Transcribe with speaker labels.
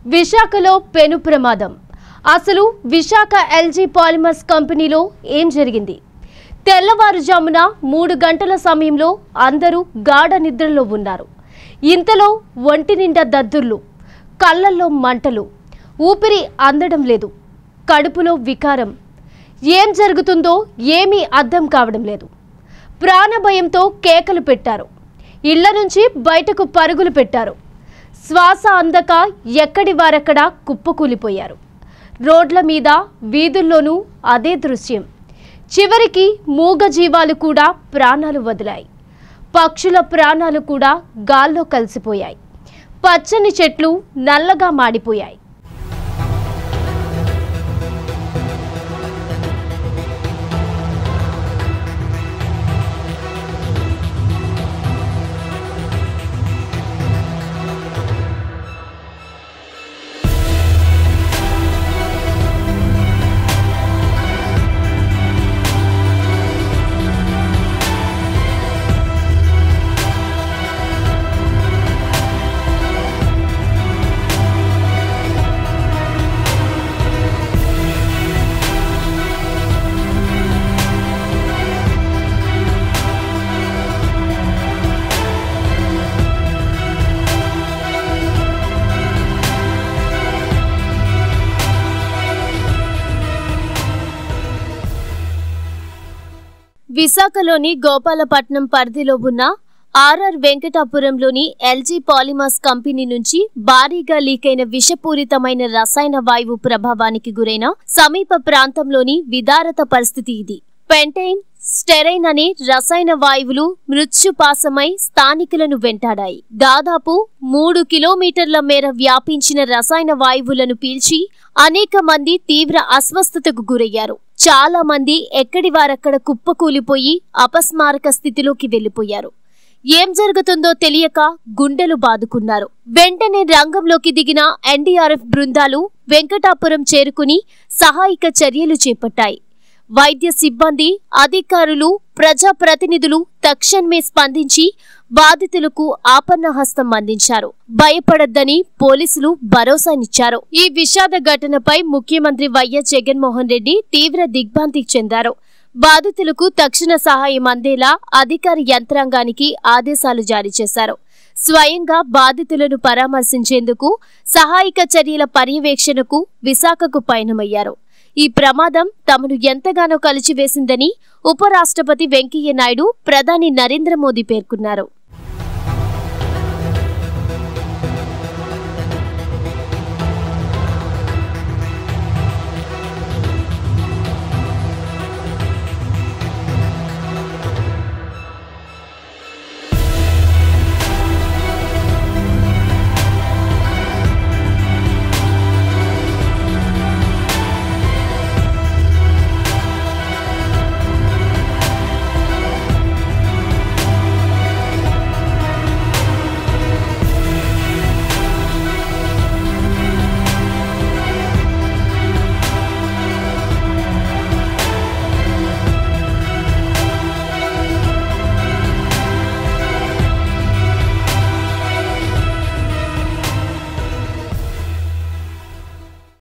Speaker 1: విశాఖలో పెను ప్రమాదం అసలు విశాఖ ఎల్జీ పాలిమర్స్ కంపెనీలో ఏం జరిగింది తెల్లవారుజామున మూడు గంటల సమయంలో అందరూ గాఢ నిద్రలో ఉన్నారు ఇంతలో ఒంటి నిండా దద్దుర్లు కళ్ళల్లో మంటలు ఊపిరి అందడం లేదు కడుపులో వికారం ఏం జరుగుతుందో ఏమీ అర్థం కావడం లేదు ప్రాణభయంతో కేకలు పెట్టారు ఇళ్ల నుంచి బయటకు పరుగులు పెట్టారు శ్వాస అందక ఎక్కడి వారక్కడ కుప్పకూలిపోయారు రోడ్ల మీద వీధుల్లోనూ అదే దృశ్యం చివరికి మూగ జీవాలు కూడా ప్రాణాలు వదిలాయి పక్షుల ప్రాణాలు కూడా గాల్లో కలిసిపోయాయి పచ్చని చెట్లు నల్లగా మాడిపోయాయి విశాఖలోని గోపాలపట్నం పరిధిలో ఉన్న ఆర్ఆర్ వెంకటాపురంలోని ఎల్జీ పాలిమర్స్ కంపెనీ నుంచి భారీగా లీకైన విషపూరితమైన రసాయన వాయువు ప్రభావానికి గురైన సమీప ప్రాంతంలోని విదారత పరిస్థితి ఇది పెంటైన్ స్టెరైన్ అనే రసాయన వాయువులు మృత్యుపాసమై స్థానికులను వెంటాడాయి దాదాపు మూడు కిలోమీటర్ల మేర వ్యాపించిన రసాయన వాయువులను పీల్చి అనేక మంది తీవ్ర అస్వస్థతకు గురయ్యారు చాలా మంది ఎక్కడి వారక్కడ కుప్పకూలిపోయి అపస్మారక స్థితిలోకి వెళ్లిపోయారు ఏం జరుగుతుందో తెలియక గుండెలు బాదుకున్నారు వెంటనే రంగంలోకి దిగిన ఎన్డీఆర్ఎఫ్ బృందాలు వెంకటాపురం చేరుకుని సహాయక చర్యలు చేపట్టాయి వైద్య సిబ్బంది అధికారులు ప్రజాప్రతినిధులు తక్షణమే స్పందించి బాధితులకు ఆపన్న హస్తం అందించారు భయపడొద్దని పోలీసులు భరోసానిచ్చారు ఈ విషాద ఘటనపై ముఖ్యమంత్రి వైఎస్ జగన్మోహన్ రెడ్డి తీవ్ర దిగ్భ్రాంతి చెందారు బాధితులకు తక్షణ సహాయం అందేలా అధికార యంత్రాంగానికి ఆదేశాలు జారీ చేశారు స్వయంగా బాధితులను పరామర్శించేందుకు సహాయక చర్యల పర్యవేక్షణకు విశాఖకు పయనమయ్యారు ఈ ప్రమాదం తమను ఎంతగానో కలిచివేసిందని ఉపరాష్ట్రపతి వెంకయ్య నాయుడు ప్రధాని నరేంద్ర మోదీ పేర్కొన్నారు